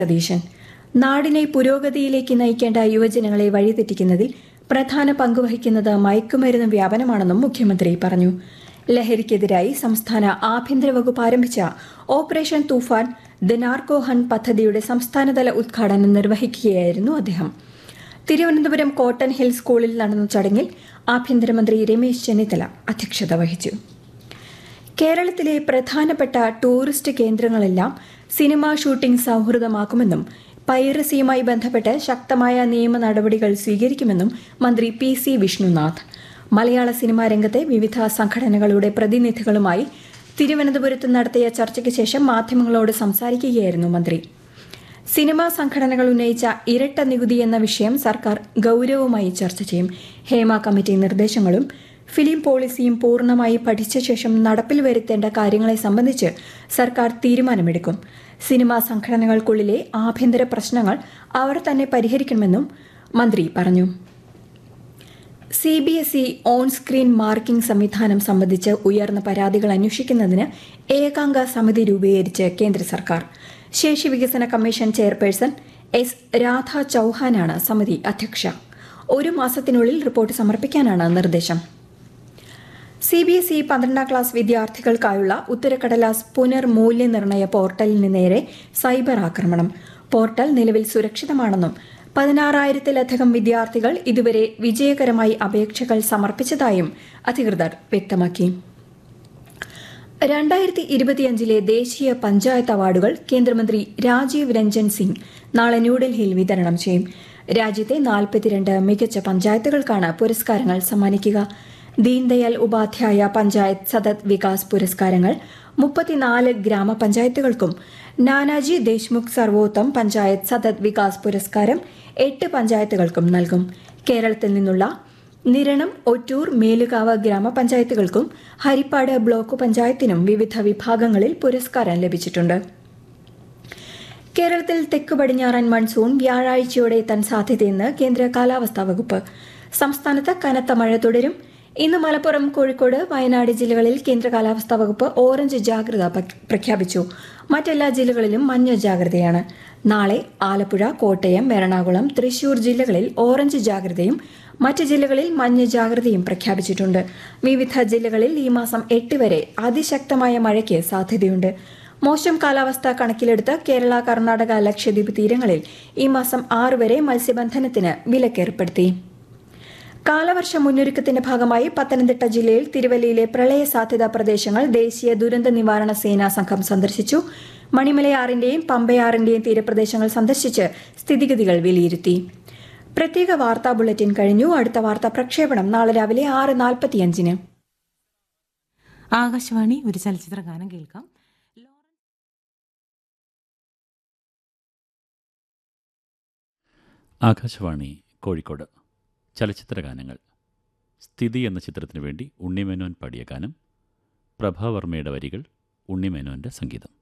സതീശൻ നാടിനെ പുരോഗതിയിലേക്ക് നയിക്കേണ്ട യുവജനങ്ങളെ വഴിതെറ്റിക്കുന്നതിൽ പ്രധാന പങ്കുവഹിക്കുന്നത് മയക്കുമരുന്ന് വ്യാപനമാണെന്നും മുഖ്യമന്ത്രി പറഞ്ഞു ലഹരിക്കെതിരായി സംസ്ഥാന ആഭ്യന്തര വകുപ്പ് ആരംഭിച്ച operation Toofan the narco hunt പദ്ധതിയുടെ സംസ്ഥാനതല ഉദ്ഘാടനം നിർവഹിക്കുകയായിരുന്നു അദ്ദേഹം തിരുവനന്തപുരം കോട്ടൺ ഹിൽ സ്കൂളിൽ നടന്ന ചടങ്ങിൽ ആഭ്യന്തരമന്ത്രി രമേശ് ചെന്നിത്തല അധ്യക്ഷത വഹിച്ചു കേരളത്തിലെ പ്രധാനപ്പെട്ട ടൂറിസ്റ്റ് കേന്ദ്രങ്ങളെല്ലാം സിനിമാ ഷൂട്ടിംഗ് സൗഹൃദമാക്കുമെന്നും പൈറസിയുമായി ബന്ധപ്പെട്ട് ശക്തമായ നിയമ നടപടികൾ സ്വീകരിക്കുമെന്നും മന്ത്രി പി സി വിഷ്ണുനാഥ് മലയാള സിനിമാ രംഗത്തെ വിവിധ സംഘടനകളുടെ പ്രതിനിധികളുമായി തിരുവനന്തപുരത്ത് നടത്തിയ ചർച്ചയ്ക്ക് ശേഷം മാധ്യമങ്ങളോട് സംസാരിക്കുകയായിരുന്നു മന്ത്രി സിനിമാ സംഘടനകൾ ഉന്നയിച്ച ഇരട്ട നികുതി എന്ന വിഷയം സർക്കാർ ഗൌരവമായി ചർച്ച ചെയ്യും ഹേമ കമ്മിറ്റി നിർദ്ദേശങ്ങളും ഫിലിം പോളിസിയും പൂർണ്ണമായി പഠിച്ച ശേഷം നടപ്പിൽ വരുത്തേണ്ട കാര്യങ്ങളെ സംബന്ധിച്ച് സർക്കാർ തീരുമാനമെടുക്കും സിനിമാ സംഘടനകൾക്കുള്ളിലെ ആഭ്യന്തര പ്രശ്നങ്ങൾ അവർ തന്നെ പരിഹരിക്കണമെന്നും മന്ത്രി പറഞ്ഞു C B S E on screen marking സംവിധാനം സംബന്ധിച്ച് ഉയർന്ന പരാതികൾ അന്വേഷിക്കുന്നതിന് ഏകാംഗ സമിതി രൂപീകരിച്ച് കേന്ദ്ര സർക്കാർ ശേഷി വികസന കമ്മീഷൻ ചെയർപേഴ്സൺ എസ് രാധ ചൌഹാനാണ് സമിതി അധ്യക്ഷ ഒരു മാസത്തിനുള്ളിൽ റിപ്പോർട്ട് സമർപ്പിക്കാനാണ് നിർദ്ദേശം സി ബി എസ് ഇ പന്ത്രണ്ടാം ക്ലാസ് വിദ്യാർത്ഥികൾക്കായുള്ള ഉത്തരക്കടലാസ് പുനർമൂല്യനിർണയ പോർട്ടലിന് നേരെ സൈബർ ആക്രമണം പോർട്ടൽ നിലവിൽ സുരക്ഷിതമാണെന്നും പതിനാറായിരത്തിലധികം വിദ്യാർത്ഥികൾ ഇതുവരെ വിജയകരമായി അപേക്ഷകൾ സമർപ്പിച്ചതായും അധികൃതർ വ്യക്തമാക്കി രണ്ടായിരത്തി ഇരുപത്തിയഞ്ചിലെ ദേശീയ പഞ്ചായത്ത് അവാർഡുകൾ കേന്ദ്രമന്ത്രി രാജീവ് രഞ്ജൻ സിംഗ് നാളെ ന്യൂഡൽഹിയിൽ വിതരണം ചെയ്യും രാജ്യത്തെ നാൽപ്പത്തിരണ്ട് മികച്ച പഞ്ചായത്തുകൾക്കാണ് പുരസ്കാരങ്ങൾ സമ്മാനിക്കുക ദീൻദയാൽ ഉപാധ്യായ പഞ്ചായത്ത് സതത് വികാസ് പുരസ്കാരങ്ങൾ മുപ്പത്തിനാല് ഗ്രാമപഞ്ചായത്തുകൾക്കും നാനാജി ദേശ്മുഖ് സർവോത്തം പഞ്ചായത്ത് സതത് വികാസ് പുരസ്കാരം എട്ട് പഞ്ചായത്തുകൾക്കും നൽകും കേരളത്തിൽ നിന്നുള്ള നിരണം ഒറ്റൂർ മേലുകാവ് ഗ്രാമപഞ്ചായത്തുകൾക്കും ഹരിപ്പാട് ബ്ലോക്ക് പഞ്ചായത്തിനും വിവിധ വിഭാഗങ്ങളിൽ പുരസ്കാരം ലഭിച്ചിട്ടുണ്ട് കേരളത്തിൽ തെക്ക് പടിഞ്ഞാറൻ മൺസൂൺ വ്യാഴാഴ്ചയോടെ എത്താൻ സാധ്യതയെന്ന് കേന്ദ്ര കാലാവസ്ഥാ വകുപ്പ് സംസ്ഥാനത്ത് കനത്ത മഴ തുടരും ഇന്ന് മലപ്പുറം കോഴിക്കോട് വയനാട് ജില്ലകളിൽ കേന്ദ്ര കാലാവസ്ഥാ വകുപ്പ് ഓറഞ്ച് ജാഗ്രത പ- പ്രഖ്യാപിച്ചു മറ്റെല്ലാ ജില്ലകളിലും മഞ്ഞ ജാഗ്രതയാണ് നാളെ ആലപ്പുഴ കോട്ടയം എറണാകുളം തൃശൂർ ജില്ലകളിൽ ഓറഞ്ച് ജാഗ്രതയും മറ്റ് ജില്ലകളിൽ മഞ്ഞ ജാഗ്രതയും പ്രഖ്യാപിച്ചിട്ടുണ്ട് വിവിധ ജില്ലകളിൽ ഈ മാസം എട്ട് വരെ അതിശക്തമായ മഴയ്ക്ക് സാധ്യതയുണ്ട് മോശം കാലാവസ്ഥ കണക്കിലെടുത്ത് കേരള കർണാടക ലക്ഷദ്വീപ് തീരങ്ങളിൽ ഈ മാസം ആറ് വരെ മത്സ്യബന്ധനത്തിന് വിലക്കേർപ്പെടുത്തി കാലവർഷ മുന്നൊരുക്കത്തിന്റെ ഭാഗമായി പത്തനംതിട്ട ജില്ലയിൽ തിരുവല്ലയിലെ പ്രളയ സാധ്യതാ പ്രദേശങ്ങൾ ദേശീയ ദുരന്ത നിവാരണ സേനാ സംഘം സന്ദർശിച്ചു മണിമലയാറിന്റെയും പമ്പയാറിന്റെയും തീരപ്രദേശങ്ങൾ സന്ദർശിച്ച് സ്ഥിതിഗതികൾ വിലയിരുത്തി പ്രത്യേക വാർത്താ ബുള്ളറ്റിൻ കഴിഞ്ഞു അടുത്ത വാർത്താ പ്രക്ഷേപണം നാളെ രാവിലെ ആറ് നാൽപ്പത്തിയഞ്ചിന് ആകാശവാണി ഒരു ചലച്ചിത്ര ഗാനം കേൾക്കാം ആകാശവാണി കോഴിക്കോട് ചലച്ചിത്ര ഗാനങ്ങൾ സ്ഥിതി എന്ന ചിത്രത്തിനു വേണ്ടി ഉണ്ണിമേനോൻ പാടിയ ഗാനം പ്രഭാവർമ്മയുടെ വരികൾ ഉണ്ണിമേനോന്റെ സംഗീതം